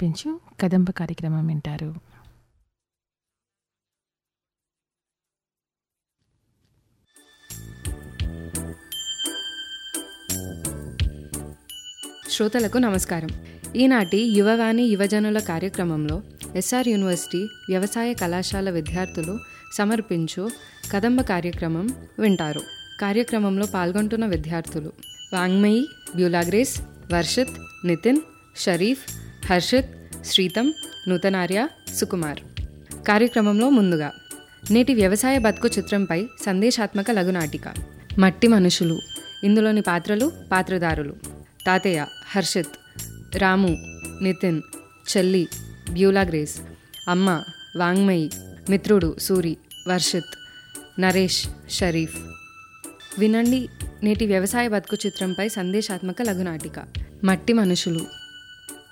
సమర్పించు కదంబ కార్యక్రమం వింటారు శ్రోతలకు నమస్కారం ఈనాటి యువవాణి యువజనుల కార్యక్రమంలో ఎస్ఆర్ యూనివర్సిటీ వ్యవసాయ కళాశాల విద్యార్థులు సమర్పించు కదంబ కార్యక్రమం వింటారు కార్యక్రమంలో పాల్గొంటున్న విద్యార్థులు వాంగ్మయి బ్యూలాగ్రేస్ వర్షిత్ నితిన్ షరీఫ్ హర్షిత్ శ్రీతం నూతనార్య సుకుమార్ కార్యక్రమంలో ముందుగా నేటి వ్యవసాయ బతుకు చిత్రంపై సందేశాత్మక లఘునాటిక మట్టి మనుషులు ఇందులోని పాత్రలు పాత్రధారులు తాతయ్య హర్షిత్ రాము నితిన్ చెల్లి బ్యూలా గ్రేస్ అమ్మ వాంగ్మయి మిత్రుడు సూరి వర్షిత్ నరేష్ షరీఫ్ వినండి నేటి వ్యవసాయ బతుకు చిత్రంపై సందేశాత్మక లఘునాటిక మట్టి మనుషులు